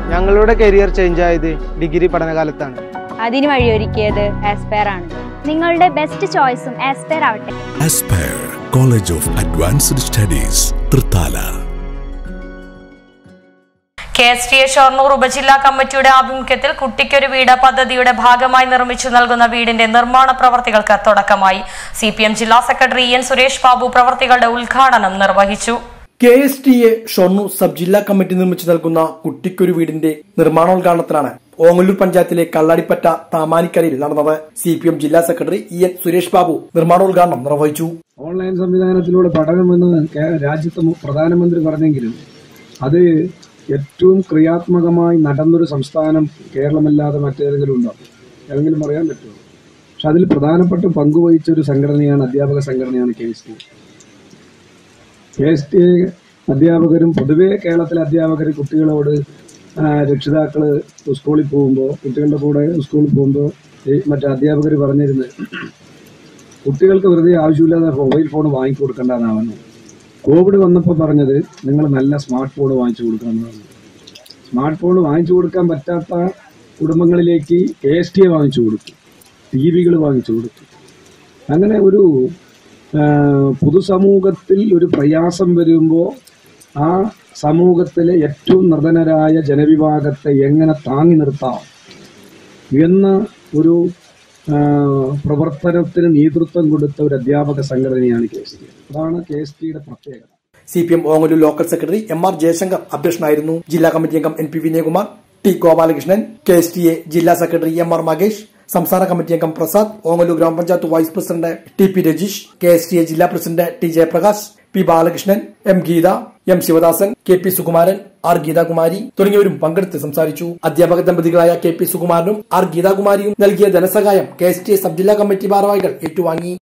ഞങ്ങളുടെ career change ആയത് degree പഠനകാലത്താണ് അതിന് വഴിയൊരുക്കിയത് ആസ്പയർ ആണ് നിങ്ങളുടെ ബെസ്റ്റ് ചോയ്സും ആസ്പയർ ആവട്ടെ Aspire College of Advanced Studies, Trithala. K S T A Shoranur ഉപജില്ലാ കമ്മിറ്റിയുടെ ആഭിമുഖ്യത്തിൽ കുട്ടിക്കൊരു വീട് പദ്ധതിയുടെ ഭാഗമായി നിർമ്മിച്ചു നൽകുന്ന വീടിന്റെ നിർമ്മാണ പ്രവർത്തികൾക്ക് തുടക്കമായി സി പി എം ജില്ലാ സെക്രട്ടറി എൻ സുരേഷ് ബാബു പ്രവർത്തികളുടെ ഉദ്ഘാടനം നിർവഹിച്ചു K S T A Shoranur sub ജില്ലാ കമ്മിറ്റി നിർമ്മിച്ചു നൽകുന്ന കുട്ടിക്കൊരു വീടിന്റെ നിർമ്മാണോദ്ഘാടനത്തിലാണ് ഓങ്ങല്ലൂർ പഞ്ചായത്തിലെ കള്ളാടിപ്പറ്റ താമാനിക്കരയിൽ നടന്നത് സി പി എം ജില്ലാ secretary E N Suresh Babu നിർമ്മാണോദ്ഘാടനം നിർവഹിച്ചു ഓൺലൈൻ സംവിധാനത്തിലൂടെ പഠനമെന്ന് കേ- രാജ്യത്തെ മു- പ്രധാനമന്ത്രി പറഞ്ഞെങ്കിലും അത് ഏറ്റവും ക്രിയാത്മകമായി നടന്നൊരു സംസ്ഥാനം കേരളമല്ലാതെ മറ്റേതെങ്കിലും ഉണ്ടോ ഏതെങ്കിലും പറയാൻ പറ്റുമോ പക്ഷെ അതിൽ പ്രധാനപ്പെട്ട പങ്കുവഹിച്ച ഒരു സംഘടനയാണ് അധ്യാപക സംഘടനയാണ് K S T K S T അധ്യാപകരും പൊതുവേ കേരളത്തിലെ അധ്യാപകർ കുട്ടികളോട് ആ, രക്ഷിതാക്കള് സ്കൂളിൽ പോകുമ്പോൾ കുട്ടികളുടെ കൂടെ സ്കൂളിൽ പോകുമ്പോൾ മറ്റേ അധ്യാപകർ പറഞ്ഞിരുന്നത് കുട്ടികൾക്ക് വെറുതെ ആവശ്യമില്ലാതെ മൊബൈൽ ഫോൺ വാങ്ങിച്ചു കൊടുക്കേണ്ടതാണെന്ന് കോവിഡ് വന്നപ്പോൾ പറഞ്ഞത് നിങ്ങൾ നല്ല സ്മാർട്ട് ഫോൺ വാങ്ങിച്ചു കൊടുക്കണം പറഞ്ഞു സ്മാർട്ട് ഫോൺ വാങ്ങിച്ചു കൊടുക്കാൻ പറ്റാത്ത കുടുംബങ്ങളിലേക്ക് കെ എസ് ടി എ വാങ്ങിച്ചു കൊടുത്തു ടി വികൾ വാങ്ങിച്ചു കൊടുത്തു അങ്ങനെ ഒരു ആ, പൊതുസമൂഹത്തിൽ ഒരു പ്രയാസം വരുമ്പോൾ ആ സമൂഹത്തിലെ ഏറ്റവും നിർധനരായ ജനവിഭാഗത്തെ എങ്ങനെ താങ്ങി നിർത്താം എന്ന ഒരു ആ, പ്രവർത്തനത്തിന് നേതൃത്വം കൊടുത്ത ഒരു അധ്യാപക സംഘടനയാണ് കെ എസ് ടി അതാണ് കെ എസ് ടിയുടെ പ്രത്യേകത C P M Ongallur local secretary M R Jayashankar അധ്യക്ഷനായിരുന്നു ജില്ലാ കമ്മിറ്റി അംഗം N P Vinayakumar T Gopalakrishnan K S T A ജില്ലാ സെക്രട്ടറി എം ആർ മകേഷ് സംസ്ഥാന കമ്മിറ്റി അംഗം പ്രസാദ് ഓങ്ങല്ലൂർ ഗ്രാമപഞ്ചായത്ത് vice president T P Rajeesh K S T A ജില്ലാ president T Jayaprakash P Balakrishnan M Geetha M Sivadasan K P Sukumaran R Geethakumari തുടങ്ങിയവരും പങ്കെടുത്ത് സംസാരിച്ചു അധ്യാപക ദമ്പതികളായ കെ പി സുകുമാരനും ആർ ഗീതാകുമാരിയും നൽകിയ ധനസഹായം K S T A sub ജില്ലാ കമ്മിറ്റി ഭാരവാഹികൾ ഏറ്റുവാങ്ങി